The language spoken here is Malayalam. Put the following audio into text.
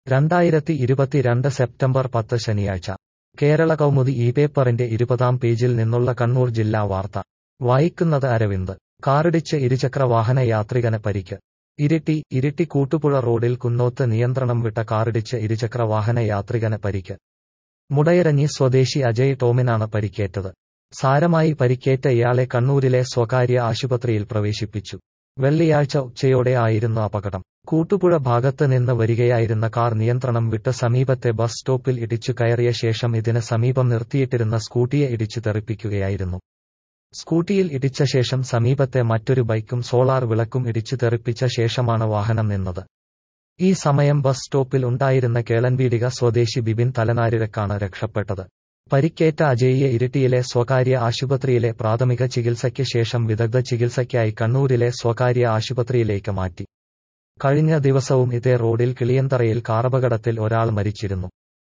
രണ്ടായിരത്തി ഇരുപത്തിരണ്ട് സെപ്റ്റംബർ പത്ത് ശനിയാഴ്ച കേരള കൗമുദി ഈ പേപ്പറിന്റെ ഇരുപതാം പേജിൽ നിന്നുള്ള കണ്ണൂർ ജില്ലാ വാർത്ത വായിക്കുന്നത് അരവിന്ദ് കാറിടിച്ച് ഇരുചക്ര വാഹന യാത്രികന് പരിക്ക് ഇരിട്ടി ഇരിട്ടി കൂട്ടുപുഴ റോഡിൽ കുന്നോത്ത് നിയന്ത്രണം വിട്ട കാറിടിച്ച് ഇരുചക്ര വാഹന യാത്രികന് പരിക്ക് മുടയരഞ്ഞി സ്വദേശി അജയ് ടോമിനാണ് പരിക്കേറ്റത് സാരമായി പരിക്കേറ്റ ഇയാളെ കണ്ണൂരിലെ സ്വകാര്യ ആശുപത്രിയിൽ പ്രവേശിപ്പിച്ചു വെള്ളിയാഴ്ച ഉച്ചയോടെ ആയിരുന്നു അപകടം കൂട്ടുപുഴ ഭാഗത്ത് നിന്ന് വരികയായിരുന്ന കാർ നിയന്ത്രണം വിട്ട് സമീപത്തെ ബസ് സ്റ്റോപ്പിൽ ഇടിച്ചു കയറിയ ശേഷം ഇതിന് സമീപം നിർത്തിയിട്ടിരുന്ന സ്കൂട്ടിയെ ഇടിച്ചു തെറിപ്പിക്കുകയായിരുന്നു സ്കൂട്ടിയിൽ ഇടിച്ച ശേഷം സമീപത്തെ മറ്റൊരു ബൈക്കും സോളാർ വിളക്കും ഇടിച്ചു തെറിപ്പിച്ച ശേഷമാണ് വാഹനം നിന്നത് ഈ സമയം ബസ് സ്റ്റോപ്പിൽ ഉണ്ടായിരുന്ന കേളൻവീടിക സ്വദേശി ബിബിൻ തലനാരിഴക്കാണ് രക്ഷപ്പെട്ടത് പരിക്കേറ്റ അജയ്യെ ഇരിട്ടിയിലെ സ്വകാര്യ ആശുപത്രിയിലെ പ്രാഥമിക ചികിത്സയ്ക്ക് ശേഷം വിദഗ്ധ ചികിത്സയ്ക്കായി കണ്ണൂരിലെ സ്വകാര്യ ആശുപത്രിയിലേക്ക് മാറ്റി കഴിഞ്ഞ ദിവസവും ഇതേ റോഡിൽ കിളിയന്തറയിൽ കാറപകടത്തിൽ ഒരാൾ മരിച്ചിരുന്നു